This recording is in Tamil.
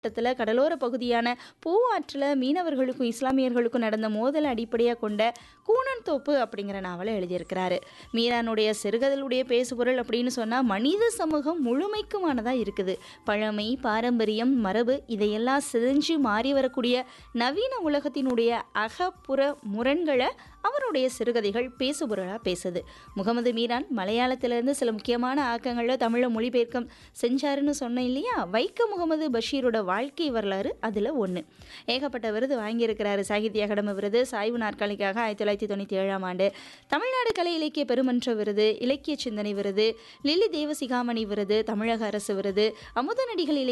மாவட்டத்தில் கடலோர பகுதியான பூவாற்றில் மீனவர்களுக்கும் இஸ்லாமியர்களுக்கும் நடந்த மோதலை அடிப்படையாக கொண்ட கூனன்தோப்பு அப்படிங்கிற நாவலை எழுதியிருக்கிறாரு மீரானுடைய சிறுகதலுடைய பேசுபொருள் அப்படின்னு சொன்னால் மனித சமூகம் முழுமைக்குமானதாக இருக்குது பழமை பாரம்பரியம் மரபு இதையெல்லாம் சிதைஞ்சு மாறி வரக்கூடிய நவீன உலகத்தினுடைய அகப்புற முரண்களை அவருடைய சிறுகதைகள் பேசுபொருளாக பேசுது முகமது மீரான் மலையாளத்திலிருந்து சில முக்கியமான ஆக்கங்களில் தமிழை மொழிபெயர்க்கம் செஞ்சாருன்னு சொன்னேன் இல்லையா வைக்க முகமது பஷீரோட வாழ்க்கை வரலாறு அதில் ஒன்று ஏகப்பட்ட விருது வாங்கியிருக்கிறாரு சாகித்ய அகாடமி விருது சாய்வு நாற்காலிக்காக ஆயிரத்தி தொள்ளாயிரத்தி தொண்ணூற்றி ஏழாம் ஆண்டு தமிழ்நாடு கலை இலக்கிய பெருமன்ற விருது இலக்கிய சிந்தனை விருது லில்லி தேவசிகாமணி விருது தமிழக அரசு விருது அமுத நடிகள் இலக்கிய